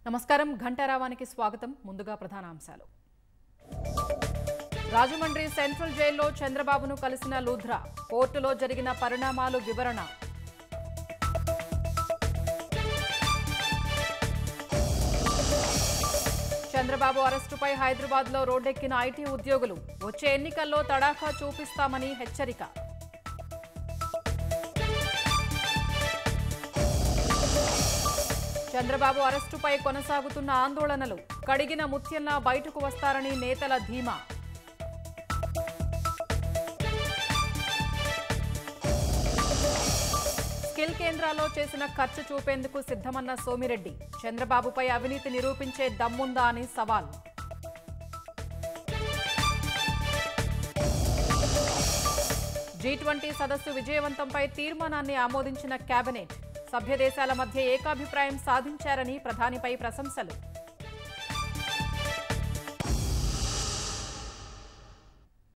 నమస్కారం ఘంటారావానికి స్వాగతం ముందుగా ప్రధానాంశాలు రాజమండ్రి సెంట్రల్ జైల్లో చంద్రబాబును కలిసిన లూధ్రా కోర్టులో జరిగిన పరిణామాలు వివరణ చంద్రబాబు అరెస్టుపై హైదరాబాద్ లో రోడ్డెక్కిన ఐటీ ఉద్యోగులు వచ్చే ఎన్నికల్లో తడాఖా చూపిస్తామని హెచ్చరిక చంద్రబాబు అరెస్టుపై కొనసాగుతున్న ఆందోళనలు కడిగిన ముత్యంలా బయటకు వస్తారని నేతల ధీమా స్కిల్ కేంద్రాల్లో చేసిన ఖర్చు చూపేందుకు సిద్ధమన్న సోమిరెడ్డి చంద్రబాబుపై అవినీతి నిరూపించే దమ్ముందా అని సవాల్ జీ ట్వంటీ సదస్సు విజయవంతంపై తీర్మానాన్ని ఆమోదించిన కేబినెట్ సభ్య దేశాల మధ్య ఏకాభిప్రాయం సాధించారని ప్రధానిపై ప్రశంసలు